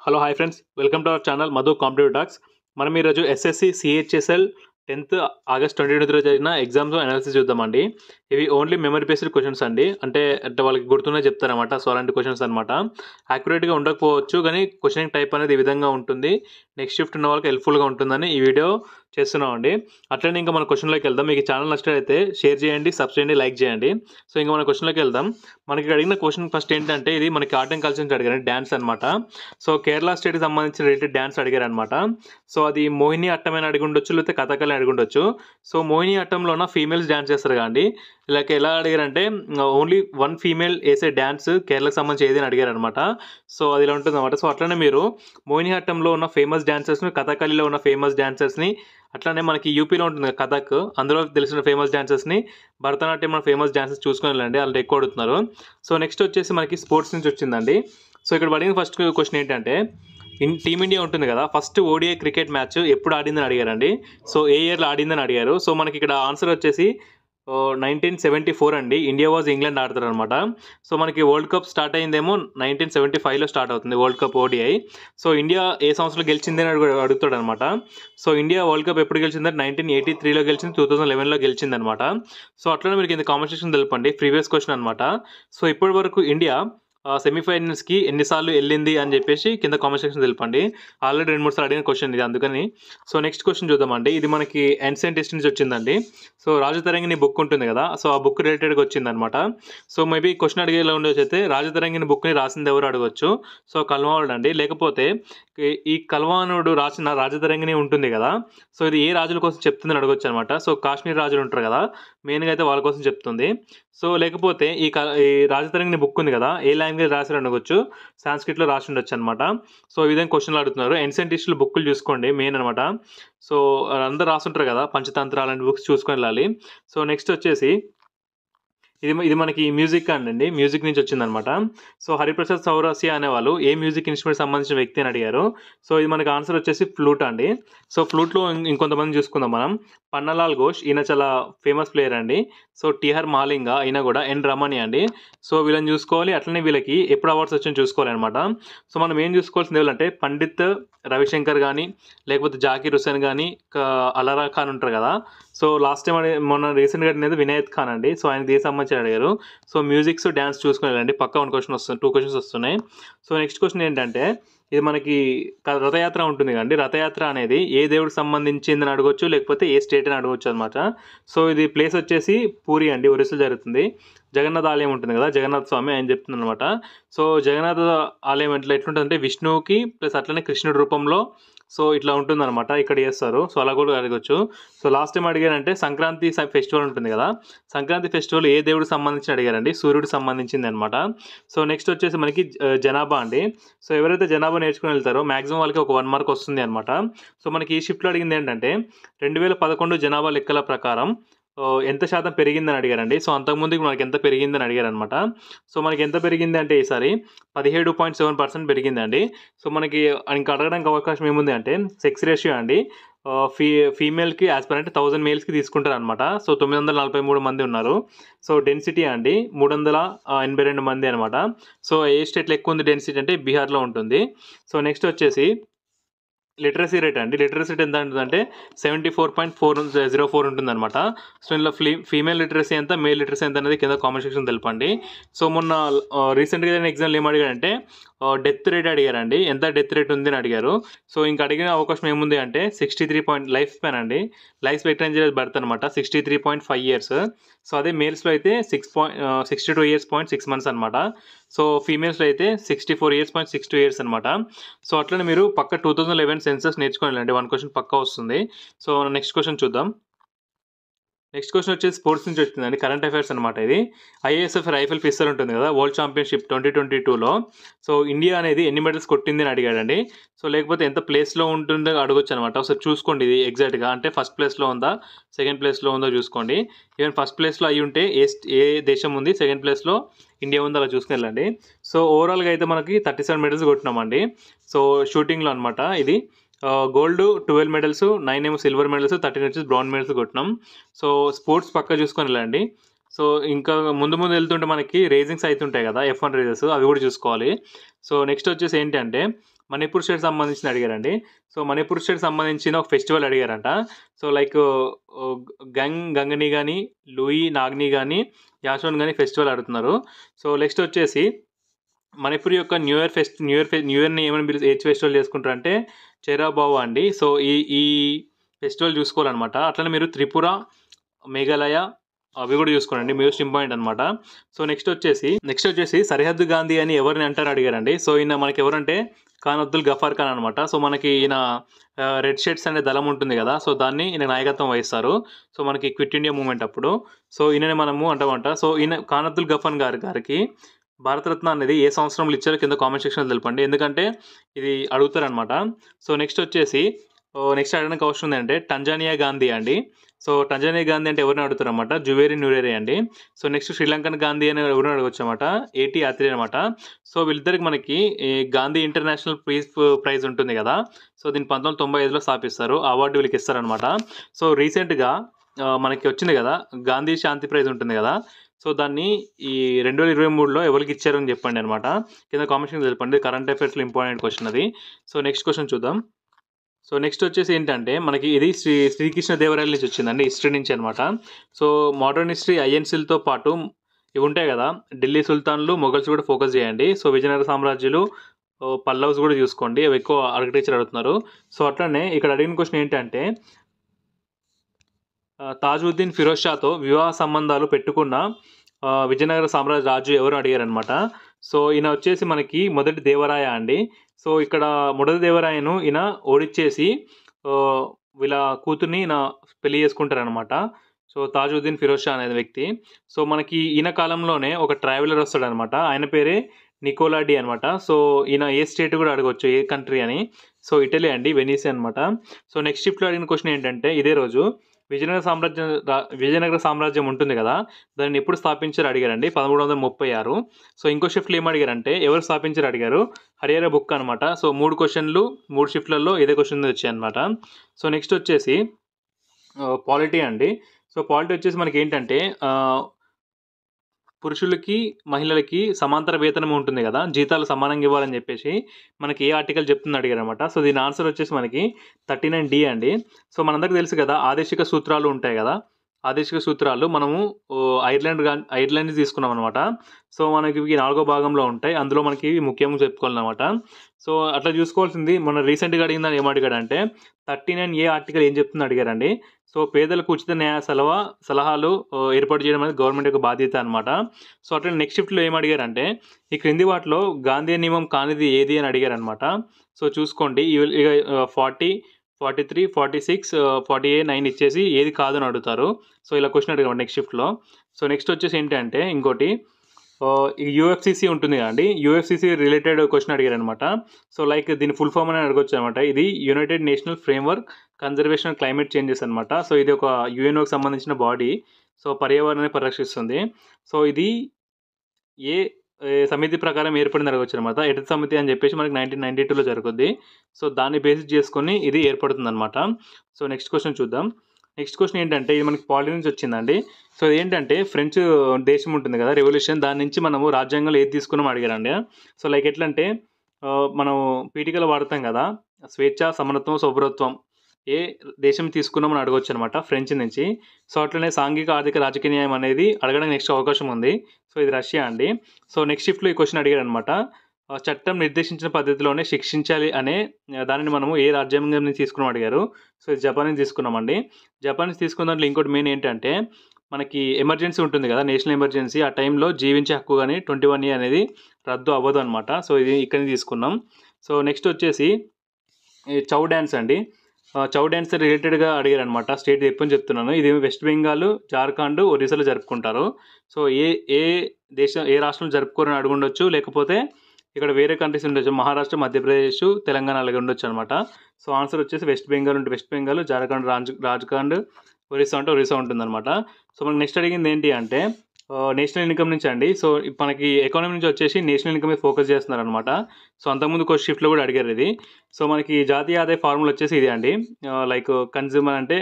hello hi friends welcome to our channel Madhu competitive talks మనం ఈరోజు SSC CHSL tenth August twenty twenty రోజు జరిగిన exams analysis చూద్దామండి ఇవి ఓన్లీ మెమరీ బేస్డ్ క్వశ్చన్స్ అండి అంటే అంటే వాళ్ళకి గుర్తునే చెప్తారనమాట సో అలాంటి క్వశ్చన్స్ అనమాట యాక్యురేట్గా ఉండకపోవచ్చు కానీ క్వశ్చనింగ్ టైప్ అనేది ఈ విధంగా ఉంటుంది నెక్స్ట్ షిఫ్ట్ ఉన్న వాళ్ళకి హెల్ప్ఫుల్గా ఉంటుందని ఈ వీడియో చేస్తున్నామండి అట్లనే ఇంకా మన క్వశ్చన్లోకి వెళ్దాం మీకు ఛానల్ నచ్చినట్లయితే షేర్ చేయండి సబ్స్క్రైబ్ చేయండి లైక్ చేయండి సో ఇంకా మన క్వశ్చన్లోకి వెళ్దాం మనకి ఇక్కడ అడిగిన క్వశ్చన్ ఫస్ట్ ఏంటంటే ఇది మనకి ఆర్ట్ అండ్ కల్చర్ నుంచి అడిగారు డ్యాన్స్ అనమాట సో కేరళ స్టేట్కి సంబంధించిన రిలేటెడ్ డ్యాన్స్ అడిగారు అనమాట సో అది మోహిని అట్టమైన అడిగి ఉండొచ్చు లేకపోతే కథకళి అడిగి ఉండొచ్చు సో మోహిని అట్టంలో ఉన్న ఫీమేల్స్ డ్యాన్స్ చేస్తారు కదండి ఇలాగ ఎలా అడిగారంటే ఓన్లీ వన్ ఫీమేల్ వేసే డ్యాన్స్ కేరళకు సంబంధించి ఏదైనా అడిగారు అనమాట సో అది ఇలా ఉంటుంది అనమాట సో అట్లనే మీరు మోహిని అట్టంలో ఉన్న ఫేమస్ డాన్సర్స్ని కథకళిలో ఉన్న ఫేమస్ డాన్సర్స్ని అట్లానే మనకి యూపీలో ఉంటుంది కదా కథక్ అందులో తెలిసిన ఫేమస్ డాన్సర్స్ని భరతనాట్యం మన ఫేమస్ డాన్సర్స్ చూసుకొని వెళ్ళండి వాళ్ళు ఎక్కువ అడుగుతున్నారు సో నెక్స్ట్ వచ్చేసి మనకి స్పోర్ట్స్ నుంచి వచ్చిందండి సో ఇక్కడ అడిగిన ఫస్ట్ క్వశ్చన్ ఏంటంటే ఇన్ టీమిండియా ఉంటుంది కదా ఫస్ట్ ఓడిఐ క్రికెట్ మ్యాచ్ ఎప్పుడు ఆడిందని అడిగారండి సో ఏ ఇయర్లో ఆడిందని అడిగారు సో మనకి ఇక్కడ ఆన్సర్ వచ్చేసి నైన్టీన్ సెవెంటీ ఫోర్ అండి ఇండియా వాజ్ ఇంగ్లాండ్ ఆడతారు అనమాట సో మనకి వరల్డ్ కప్ స్టార్ట్ అయిందేమో నైన్టీన్ సెవెంటీ ఫైవ్లో స్టార్ట్ అవుతుంది world cup ODI so India ఏ సంవత్సరంలో గెలిచింది అని అడుగు అడుగుతాడు అనమాట సో ఇండియా వరల్డ్ కప్ ఎప్పుడు గెలిచిందంటే నైన్టీన్ ఎయిటీ త్రీలో గెలిచింది టూ థౌసండ్ లెవెన్లో గెలిచింది అనమాట సో అట్లనే మీరు కింద కాంపిటీషన్ తెలపండి ప్రీవియస్ క్వశ్చన్ అనమాట సో ఇప్పటి వరకు ఇండియా సెమీఫైనల్స్కి ఎన్నిసార్లు వెళ్ళింది అని చెప్పేసి కింద కామెంట్ సెక్షన్ తెలపండి ఆల్రెడీ రెండు మూడు సార్లు అడిగిన క్వశ్చన్ ఇది అందుకని సో నెక్స్ట్ క్వశ్చన్ చూద్దామండి ఇది మనకి ఎన్సెంట్ టెస్ట్ నుంచి వచ్చిందండి సో రాజతరంగిని బుక్ ఉంటుంది కదా సో ఆ బుక్ రిలేటెడ్గా వచ్చిందనమాట సో మేబీ క్వశ్చన్ అడిగేలా ఉండొచ్చు అయితే రాజతరంగిని బుక్ని రాసింది ఎవరు అడగవచ్చు సో కల్వానుడు అండి లేకపోతే ఈ కల్వానుడు రాసిన రాజతరంగిని ఉంటుంది కదా సో ఇది ఏ రాజుల కోసం చెప్తుందని అడగొచ్చు అనమాట సో కాశ్మీర్ రాజులు ఉంటారు కదా మెయిన్గా అయితే వాళ్ళ కోసం చెప్తుంది సో లేకపోతే ఈ క ఈ రాజతరంగిని బుక్ ఉంది కదా ఏ లాంగ్వేజ్ రాశారు అనవచ్చు సాంస్క్రిట్లో రాసి ఉండొచ్చు అనమాట సో ఈ విధంగా క్వశ్చన్లు అడుగుతున్నారు ఎన్సెంటిస్టులు బుక్కులు చూసుకోండి మెయిన్ అనమాట సో అందరు రాసుంటారు కదా పంచతంత్ర అలాంటి బుక్స్ చూసుకొని వెళ్ళాలి సో నెక్స్ట్ వచ్చేసి ఇది ఇది మనకి మ్యూజిక్ అండి మ్యూజిక్ నుంచి వచ్చిందనమాట సో హరిప్రసాద్ సౌరాసియా అనేవాళ్ళు ఏ మ్యూజిక్ ఇన్స్ట్రుమెంట్ సంబంధించిన వ్యక్తి అని అడిగారు సో ఇది మనకి ఆన్సర్ వచ్చేసి ఫ్లూట్ అండి సో ఫ్లూట్లో ఇంకొంతమంది చూసుకుందాం మనం పన్నలాల్ ఘోష్ ఈయన చాలా ఫేమస్ ప్లేయర్ అండి సో టిఆర్ మాలింగ ఈయన కూడా ఎన్ రమణి అండి సో వీళ్ళని చూసుకోవాలి అట్లనే వీళ్ళకి ఎప్పుడు అవార్డ్స్ వచ్చి చూసుకోవాలి అనమాట సో మనం ఏం చూసుకోవాల్సింది ఎవరంటే పండిత్ రవిశంకర్ కానీ లేకపోతే జాకీర్ హుసేన్ కానీ అలరా ఖాన్ ఉంటారు కదా సో లాస్ట్ టైం మొన్న రీసెంట్గా అడిగినది వినాయత్ ఖాన్ అండి సో ఆయన దేశం సంబంధించి అడిగారు సో మ్యూజిక్స్ డ్యాన్స్ చూసుకుని వెళ్ళండి పక్క వన్ క్వశ్చన్ వస్తుంది టూ క్వశ్చన్స్ వస్తున్నాయి సో నెక్స్ట్ క్వశ్చన్ ఏంటంటే ఇది మనకి రథయాత్ర ఉంటుంది కదండి రథయాత్ర అనేది ఏ దేవుడికి సంబంధించిందని అడగొచ్చు లేకపోతే ఏ స్టేట్ అని అడగొచ్చు అనమాట సో ఇది ప్లేస్ వచ్చేసి పూరి అండి ఒరిస్సా జరుగుతుంది జగన్నాథ్ ఆలయం ఉంటుంది కదా జగన్నాథ్ స్వామి ఆయన చెప్తుంది అనమాట సో జగన్నాథ ఆలయం ఎట్లా ఎట్లుంటుందంటే విష్ణువుకి ప్లస్ అట్లనే కృష్ణుడి రూపంలో సో ఇట్లా ఉంటుందన్నమాట ఇక్కడ చేస్తారు సో అలా కూడా అడగచ్చు సో లాస్ట్ టైం అడిగారంటే సంక్రాంతి ఫెస్టివల్ ఉంటుంది కదా సంక్రాంతి ఫెస్టివల్ ఏ దేవుడికి సంబంధించి అడిగారండి సూర్యుడికి సంబంధించింది అనమాట సో నెక్స్ట్ వచ్చేసి మనకి జనాభా అండి సో ఎవరైతే జనాభా నేర్చుకుని వెళ్తారో మాక్సిమం వాళ్ళకి ఒక వన్ మార్క్ వస్తుంది అనమాట సో మనకి ఈ షిఫ్ట్లో అడిగింది ఏంటంటే రెండు వేల పదకొండు జనాభా లెక్కల ప్రకారం ఎంత శాతం పెరిగిందని అడిగారండి సో అంతకుముందుకు మనకి ఎంత పెరిగిందని అడిగారు అనమాట సో మనకి ఎంత పెరిగింది అంటే ఈసారి పదిహేడు పాయింట్ సెవెన్ పర్సెంట్ పెరిగిందండి సో మనకి ఇంకా అడగడానికి అవకాశం ఏముంది అంటే సెక్స్ రేషియో అండి ఫీ ఫీమేల్కి యాజ్ పర్ అంటే థౌజండ్ మేల్స్కి తీసుకుంటారు అనమాట సో తొమ్మిది వందల నలభై మూడు మంది ఉన్నారు సో డెన్సిటీ అండి మూడు వందల ఎనభై రెండు మంది అనమాట సో ఏ స్టేట్లో ఎక్కువ ఉంది డెన్సిటీ అంటే బీహార్లో ఉంటుంది సో నెక్స్ట్ వచ్చేసి లిటరసీ రేట్ అండి లిటరసీ రేట్ ఎంత ఉంటుందంటే seventy four point four zero four ఉంటుందన్నమాట సో ఇందులో ఫ్లీ ఫీమేల్ లిటరసీ ఎంత మేల్ లిటరసీ ఎంత అనేది కింద కామెంట్ సెక్షన్ తెలపండి సో మొన్న రీసెంట్గా ఏదైనా ఎగ్జామ్లో ఏం అడిగారంటే డెత్ రేట్ అడిగారండి ఎంత డెత్ రేట్ ఉంది అని అడిగారు సో ఇంకా అడిగిన అవకాశం ఏముంది అంటే sixty three point life span అండి లైఫ్ ఎక్స్పెక్టెన్సీ బర్త్ అనమాట sixty three point five years so అదే మేల్స్లో అయితే six point sixty two years point six months అనమాట సో ఫీమేల్స్లో అయితే sixty four years point six two years అనమాట సో అట్లనే మీరు పక్క టూ థౌసండ్ లెవెన్ సెన్సస్ నేర్చుకోవాలండి వన్ క్వశ్చన్ పక్క వస్తుంది సో నెక్స్ట్ క్వశ్చన్ చూద్దాం నెక్స్ట్ క్వశ్చన్ వచ్చేసి స్పోర్ట్స్ నుంచి వచ్చిందండి కరెంట్ అఫైర్స్ అనమాట ఇది ఐఏఎస్ఎఫ్ రైఫిల్ పిస్తల్ ఉంటుంది కదా వరల్డ్ ఛాంపియన్షిప్ ట్వంటీ ట్వంటీ టూలో సో ఇండియా అనేది ఎన్ని మెడల్స్ కొట్టింది అని అడిగాడండి సో లేకపోతే ఎంత ప్లేస్లో ఉంటుందో అడగొచ్చు అనమాట ఒకసారి చూసుకోండి ఇది ఎగ్జాక్ట్గా అంటే ఫస్ట్ ప్లేస్లో ఉందా సెకండ్ ప్లేస్లో ఉందో చూసుకోండి ఈవెన్ ఫస్ట్ ప్లేస్లో అయి ఉంటే ఏ ఏ దేశం ఉంది సెకండ్ ప్లేస్లో ఇండియా ఉందో అలా చూసుకుని వెళ్ళండి సో ఓవరాల్గా అయితే మనకి థర్టీ సెవెన్ మెడల్స్ కొట్టినామండి సో షూటింగ్లో అనమాట ఇది గోల్డ్ ట్వెల్వ్ మెడల్స్ నైన్ ఏమో సిల్వర్ మెడల్స్ థర్టీన్ వచ్చేసి బ్రౌన్ మెడల్స్ కొట్టినాం సో స్పోర్ట్స్ పక్క చూసుకొని వెళ్ళండి సో ఇంకా ముందు ముందు వెళ్తుంటే మనకి రేజింగ్స్ అవుతుంటాయి కదా ఎఫ్ వన్ రేజెస్ అవి కూడా చూసుకోవాలి సో నెక్స్ట్ వచ్చేసి ఏంటంటే మణిపూర్ స్టేట్ సంబంధించిన అడిగారండి సో మణిపూర్ స్టేట్ సంబంధించిన ఒక ఫెస్టివల్ అడిగారంట సో లైక్ గంగ్ గంగని కానీ లూయి నాగ్ని కానీ యాషోన్ కానీ ఫెస్టివల్ ఆడుతున్నారు సో నెక్స్ట్ వచ్చేసి మణిపూర్ యొక్క new year fest new year new ఇయర్ని ఏమని పిలిచి ఏ ఫెస్టివల్ చేసుకుంటారంటే చెరాబావా అండి సో ఈ ఈ ఫెస్టివల్ చూసుకోవాలన్నమాట అట్లనే మీరు త్రిపుర మేఘాలయ అవి కూడా చూసుకోండి మోస్ట్ ఇంపార్టెంట్ అనమాట సో నెక్స్ట్ వచ్చేసి నెక్స్ట్ వచ్చేసి సరిహద్దు గాంధీ అని ఎవరిని అంటారు అడిగారండి సో ఈయన మనకి ఎవరంటే ఖాన్ అబ్దుల్ గఫార్ ఖాన్ అనమాట సో మనకి ఈయన రెడ్ షర్ట్స్ అనే దళం ఉంటుంది కదా సో దాన్ని ఈయన నాయకత్వం వహిస్తారు సో మనకి క్విట్ ఇండియా మూమెంట్ అప్పుడు సో ఈయననే మనము అంటామంట సో ఈయన ఖాన్ అబ్దుల్ గఫార్ గారి గారికి భారతరత్న అనేది ఏ సంవత్సరంలో ఇచ్చారో కింద కామెంట్ సెక్షన్లో తెలపండి ఎందుకంటే ఇది అడుగుతారనమాట సో నెక్స్ట్ వచ్చేసి నెక్స్ట్ అడగడానికి అవసరం ఏంటంటే టంజానియా గాంధీ అండి సో టంజానియా గాంధీ అంటే ఎవరిని అడుగుతారు అనమాట జువేరి న్యూరేరి అండి సో నెక్స్ట్ శ్రీలంకన్ గాంధీ అని ఎవరిని అడగచ్చు అనమాట ఏటీ యాత్రి అనమాట సో వీళ్ళిద్దరికి మనకి ఈ గాంధీ ఇంటర్నేషనల్ ప్రైజ్ ప్రైజ్ ఉంటుంది కదా సో దీన్ని పంతొమ్మిది వందల తొంభై ఐదులో స్థాపిస్తారు ఆ అవార్డు వీళ్ళకి ఇస్తారనమాట సో రీసెంట్గా మనకి వచ్చింది కదా గాంధీ శాంతి ప్రైజ్ ఉంటుంది కదా సో దాన్ని ఈ రెండు వేల ఇరవై మూడులో ఎవరికి ఇచ్చారని చెప్పండి అనమాట కింద కామెంట్స్ తెలపండి కరెంట్ అఫైర్స్లో ఇంపార్టెంట్ క్వశ్చన్ అది సో నెక్స్ట్ క్వశ్చన్ చూద్దాం సో నెక్స్ట్ వచ్చేసి ఏంటంటే మనకి ఇది శ్రీ శ్రీకృష్ణ దేవరాయల నుంచి వచ్చిందండి హిస్టరీ నుంచి అనమాట సో మోడర్న్ హిస్టరీ ఐఎన్సీలతో పాటు ఇవి ఉంటాయి కదా ఢిల్లీ సుల్తాన్లు మొఘల్స్ కూడా ఫోకస్ చేయండి సో విజయనగర సామ్రాజ్యాలు పల్లవ్స్ కూడా చూసుకోండి అవి ఎక్కువ ఆర్కిటెక్చర్ అడుగుతున్నారు సో అట్లనే ఇక్కడ అడిగిన క్వశ్చన్ ఏంటంటే తాజుద్దీన్ ఫిరోజ్ షాతో వివాహ సంబంధాలు పెట్టుకున్న విజయనగర సామ్రాజ్య రాజు ఎవరు అడిగారనమాట సో ఈయన వచ్చేసి మనకి మొదటి దేవరాయ అండి సో ఇక్కడ మొదటి దేవరాయను ఈయన ఓడిచ్చేసి వీళ్ళ కూతుర్ని ఈయన పెళ్లి చేసుకుంటారనమాట సో తాజుద్దీన్ ఫిరోజ్ షా అనే వ్యక్తి సో మనకి ఈయన కాలంలోనే ఒక ట్రావెలర్ వస్తాడనమాట ఆయన పేరే నికోలాడి అనమాట సో ఈయన ఏ స్టేట్ కూడా అడగవచ్చు ఏ కంట్రీ అని సో ఇటలీ అండి వెనీసీ అనమాట సో నెక్స్ట్ షిఫ్ట్లో అడిగిన క్వశ్చన్ ఏంటంటే ఇదే రోజు విజయనగర సామ్రాజ్యం విజయనగర సామ్రాజ్యం ఉంటుంది కదా దాన్ని ఎప్పుడు స్థాపించారు అడిగారండి పదమూడు వందల ముప్పై ఆరు సో ఇంకో షిఫ్ట్లు ఏం అడిగారంటే ఎవరు స్థాపించారు అడిగారు హరియారా బుక్ అనమాట సో మూడు క్వశ్చన్లు మూడు షిఫ్ట్లలో ఇదే క్వశ్చన్ వచ్చాయి అనమాట సో నెక్స్ట్ వచ్చేసి పాలిటీ అండి సో పాలిటీ వచ్చేసి మనకి ఏంటంటే పురుషులకి మహిళలకి సమాంతర వేతనం ఉంటుంది కదా జీతాలు సమానంగా ఇవ్వాలని చెప్పేసి మనకి ఏ ఆర్టికల్ చెప్తుంది అడిగారు అనమాట సో దీని ఆన్సర్ వచ్చేసి మనకి థర్టీ నైన్ డి అండి సో మనందరికీ తెలుసు కదా ఆదేశిక సూత్రాలు ఉంటాయి కదా ఆదేశిక సూత్రాలు మనము ఐర్లాండ్ ఐర్లాండ్ తీసుకున్నాం అనమాట సో మనకి ఇవి నాలుగో భాగంలో ఉంటాయి అందులో మనకి ఇవి ముఖ్యంగా చెప్పుకోవాలన్నమాట సో అట్లా చూసుకోవాల్సింది మన రీసెంట్గా అడిగిందని ఏం అడిగాడంటే థర్టీ నైన్ ఏ ఆర్టికల్ ఏం చెప్తుంది అడిగారండి సో పేదలకు ఉచిత న్యాయ సలహా సలహాలు ఏర్పాటు చేయడం అనేది గవర్నమెంట్ యొక్క బాధ్యత అనమాట సో అట్లా నెక్స్ట్ షిఫ్ట్లో ఏం అడిగారంటే ఈ క్రింది వాటిలో గాంధీ నియమం కానిది ఏది అని అడిగారనమాట సో చూసుకోండి ఇక forty forty three forty six forty A nine ఇచ్చేసి ఏది కాదని అడుగుతారు సో ఇలా క్వశ్చన్ అడిగారు నెక్స్ట్ షిఫ్ట్లో సో నెక్స్ట్ వచ్చేసి ఏంటంటే ఇంకోటి యూఎఫ్సిసి ఉంటుంది కదండి యూఎఫ్సిసి రిలేటెడ్ క్వశ్చన్ అడిగారు అనమాట సో లైక్ దీని ఫుల్ ఫామ్ అని అడగొచ్చు అనమాట ఇది United National Framework Conservation Climate Changes అనమాట సో ఇది ఒక యుఎన్ఓకి సంబంధించిన బాడీ సో పర్యావరణాన్ని పరిరక్షిస్తుంది సో ఇది ఏ సమితి ప్రకారం ఏర్పడింది అడగవచ్చు అనమాట ఎట సమితి అని చెప్పేసి మనకి నైన్టీన్ నైన్టీ టూలో జరుగుద్ది సో దాన్ని బేసిస్ చేసుకొని ఇది ఏర్పడుతుంది అనమాట సో నెక్స్ట్ క్వశ్చన్ చూద్దాం నెక్స్ట్ క్వశ్చన్ ఏంటంటే ఇది మనకి పాలి నుంచి వచ్చిందండి సో ఏంటంటే ఫ్రెంచ్ దేశం ఉంటుంది కదా రెవల్యూషన్ దాని నుంచి మనము రాజ్యాంగంలో ఏది తీసుకున్నాం అడిగారండి సో లైక్ ఎట్లా అంటే మనం పీఠికలు వాడతాం కదా స్వేచ్ఛ సమరత్వం సౌభ్రత్వం ఏ దేశం తీసుకున్నామని అడగొచ్చు అనమాట ఫ్రెంచ్ నుంచి సో అట్లనే సాంఘిక ఆర్థిక రాజకీయ న్యాయం అనేది అడగడానికి నెక్స్ట్ అవకాశం ఉంది సో ఇది రష్యా అండి సో నెక్స్ట్ షిఫ్ట్లో ఈ క్వశ్చన్ అడిగారు అనమాట చట్టం నిర్దేశించిన పద్ధతిలోనే శిక్షించాలి అనే దానిని మనము ఏ రాజ్యాంగం నుంచి తీసుకున్నాం అడిగారు సో ఇది జపాన్ నుంచి తీసుకున్నామండి జపాన్ నుంచి తీసుకున్న దాంట్లో ఇంకోటి మెయిన్ ఏంటంటే మనకి ఎమర్జెన్సీ ఉంటుంది కదా నేషనల్ ఎమర్జెన్సీ ఆ టైంలో జీవించే హక్కు కానీ ట్వంటీ వన్ ఇయర్ అనేది రద్దు అవ్వదు అనమాట సో ఇది ఇక్కడ తీసుకున్నాం సో నెక్స్ట్ వచ్చేసి చౌ డ్యాన్స్ అండి చౌ డ్యాన్స్ రిలేటెడ్గా అడిగారు అనమాట స్టేట్ ఎప్పుడు చెప్తున్నాను ఇది వెస్ట్ బెంగాల్ జార్ఖండ్ ఒరిస్సాలో జరుపుకుంటారు సో ఏ ఏ దేశం ఏ రాష్ట్రంలో జరుపుకోరని అడుగుండొచ్చు లేకపోతే ఇక్కడ వేరే కంట్రీస్ ఉండొచ్చు మహారాష్ట్ర మధ్యప్రదేశ్ తెలంగాణ అలాగే ఉండొచ్చు అనమాట సో ఆన్సర్ వచ్చేసి వెస్ట్ బెంగాల్ ఉంటే వెస్ట్ బెంగాల్ జార్ఖండ్ రాజ్ రాజ్ఖండ్ ఒరిస్సా అంటే ఒరిస్సా ఉంటుందన్నమాట సో మనకి నెక్స్ట్ అడిగింది ఏంటి అంటే నేషనల్ ఇన్కమ్ నుంచి అండి సో మనకి ఎకానమీ నుంచి వచ్చేసి నేషనల్ ఇన్కమ్ మీద ఫోకస్ చేస్తున్నారు అనమాట సో అంతకుముందు ఒక షిఫ్ట్లో కూడా అడిగారు ఇది సో మనకి జాతీయ ఆదాయ ఫార్ములా వచ్చేసి ఇది అండి లైక్ కన్జ్యూమర్ అంటే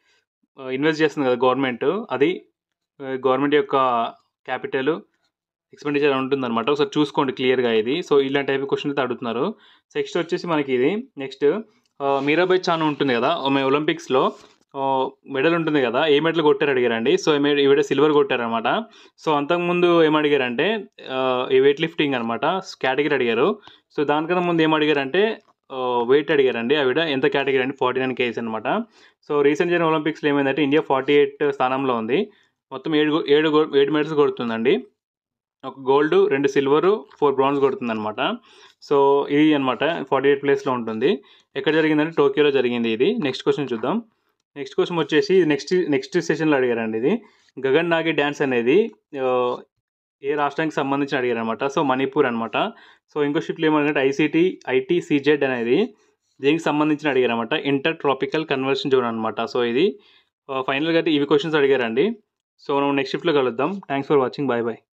ఇన్వెస్ట్ చేస్తుంది కదా గవర్నమెంట్ అది గవర్నమెంట్ యొక్క క్యాపిటల్ ఎక్స్పెండిచర్ ఉంటుందన్నమాట ఒకసారి చూసుకోండి క్లియర్గా ఇది సో ఇలాంటి టైప్ క్వశ్చన్ అయితే అడుగుతున్నారు నెక్స్ట్ వచ్చేసి మనకి ఇది నెక్స్ట్ మీరాబాయ్ చాన్ ఉంటుంది కదా ఆమె ఒలింపిక్స్లో మెడల్ ఉంటుంది కదా ఏ మెడల్ కొట్టారు అడిగారండి సో ఈమె ఈవిడ సిల్వర్ కొట్టారనమాట సో అంతకుముందు ఏం అడిగారంటే ఆ, ఈ వెయిట్ లిఫ్టింగ్ అనమాట కేటగిరీ అడిగారు సో దానికన్నా ముందు ఏం అడిగారంటే వెయిట్ అడిగారండి ఆవిడ ఎంత కేటగిరీ అండి ఫార్టీ నైన్ కేజీస్ అనమాట సో రీసెంట్ జరిగిన ఒలింపిక్స్లో ఏమైందంటే ఇండియా ఫార్టీ ఎయిట్ స్థానంలో ఉంది మొత్తం ఏడు గో- ఏడు గో- ఏడు మెడల్స్ కొడుతుందండి ఒక గోల్డ్ రెండు సిల్వరు ఫోర్ బ్రాంజ్ కొడుతుంది అనమాట సో ఇది అనమాట ఫార్టీ ఎయిట్ ప్లేస్లో ఉంటుంది ఎక్కడ జరిగిందంటే టోక్యోలో జరిగింది ఇది నెక్స్ట్ క్వశ్చన్ చూద్దాం నెక్స్ట్ క్వశ్చన్ వచ్చేసి నెక్స్ట్ నెక్స్ట్ సెషన్లో అడిగారండి ఇది గగన్ నాగి డ్యాన్స్ అనేది ఆ, ఏ రాష్ట్రానికి సంబంధించి అడిగారు అనమాట సో మణిపూర్ అనమాట సో ఇంకో షిఫ్ట్లో ఏమడిగారంటే ఐసీటీ ఐటీ సిజెడ్ అనేది దీనికి సంబంధించిన అడిగారు అనమాట ఇంటర్ ట్రాపికల్ కన్వర్షన్ జోన్ అనమాట సో ఇది ఫైనల్గా అయితే ఇవి క్వశ్చన్స్ అడిగారండి సో మనం నెక్స్ట్ షిఫ్ట్లో కలుద్దాం thanks for watching bye bye